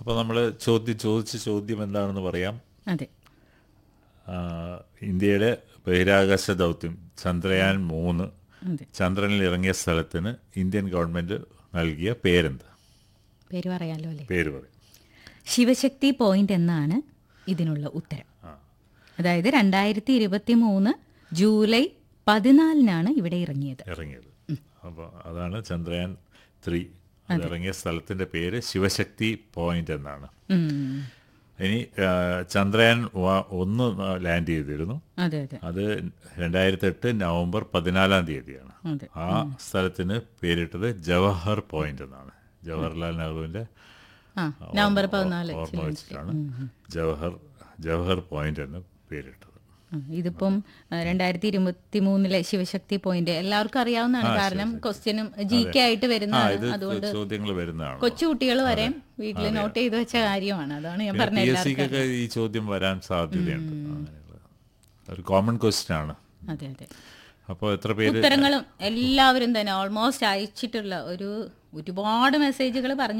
അപ്പോൾ നമ്മൾ ചോദ്യം ചോദിച്ച ചോദ്യം എന്താണെന്ന് പറയാം അതെ ആ, ഇന്ത്യയുടെ ബഹിരാകാശ ദൗത്യം ചന്ദ്രയാൻ മൂന്ന് അതെ ചന്ദ്രനിൽ ഇറങ്ങിയ സ്ഥലത്തിന് ഇന്ത്യൻ ഗവൺമെൻറ് നൽകിയ പേരെന്ത് പേര് പറയാലോ അല്ലേ പേര് പറയും ശിവശക്തി പോയിന്റ് എന്നാണ് ഇതിനുള്ള ഉത്തരം അതായത് രണ്ടായിരത്തി ഇരുപത്തി മൂന്ന് ജൂലൈ പതിനാലിനാണ് ഇവിടെ ഇറങ്ങിയത് ഇറങ്ങിയത് അപ്പോൾ അതാണ് ചന്ദ്രയാൻ ത്രീ അത് ഇറങ്ങിയ സ്ഥലത്തിൻ്റെ പേര് ശിവശക്തി പോയിന്റ് എന്നാണ് ഉം. ഇനി ആ, ചന്ദ്രയാൻ വ- ഒന്ന് ലാൻഡ് ചെയ്തിരുന്നു അതെ അതെ അത് രണ്ടായിരത്തി എട്ട് നവംബർ പതിനാലാം തീയതിയാണ് അതെ ആ സ്ഥലത്തിന് പേരിട്ടത് ജവഹർ പോയിന്റ് എന്നാണ് ജവഹർലാൽ നെഹ്റുവിന്റെ ആ നവംബർ പതിനാല് ഓർമ്മ വെച്ചിട്ടാണ് ജവഹർ ജവഹർ പോയിന്റ് എന്ന് പേരിട്ടത് ആ, ഇതിപ്പം രണ്ടായിരത്തി ഇരുപത്തി മൂന്നിലെ ശിവശക്തി പോയിന്റ് എല്ലാവർക്കും അറിയാവുന്നതാണ് കാരണം ക്വസ്റ്റ്യനും ജി കെ ആയിട്ട് ആ വരുന്നതാണ് ഇത് അതുകൊണ്ട് ചോദ്യങ്ങൾ വരുന്നതാണ് കൊച്ചുകുട്ടികൾ വരെ വീട്ടിൽ നോട്ട് ചെയ്ത് വെച്ച കാര്യമാണ് അതാണ് ഞാൻ പറഞ്ഞ പി എസ് എല്ലാവർക്കും സിക്കൊക്കെ ഈ ചോദ്യം വരാൻ സാധ്യതയുണ്ട് അങ്ങനെയുള്ള ഒരു കോമൺ ക്വസ്റ്റ്യൻ ആണ് അതെ അതെ അപ്പോൾ എത്ര പേര് ഉത്തരങ്ങളും എല്ലാവരും തന്നെ ഓൾമോസ്റ്റ് അയച്ചിട്ടുള്ള ഒരു ഒരുപാട് മെസ്സേജുകൾ പറഞ്ഞു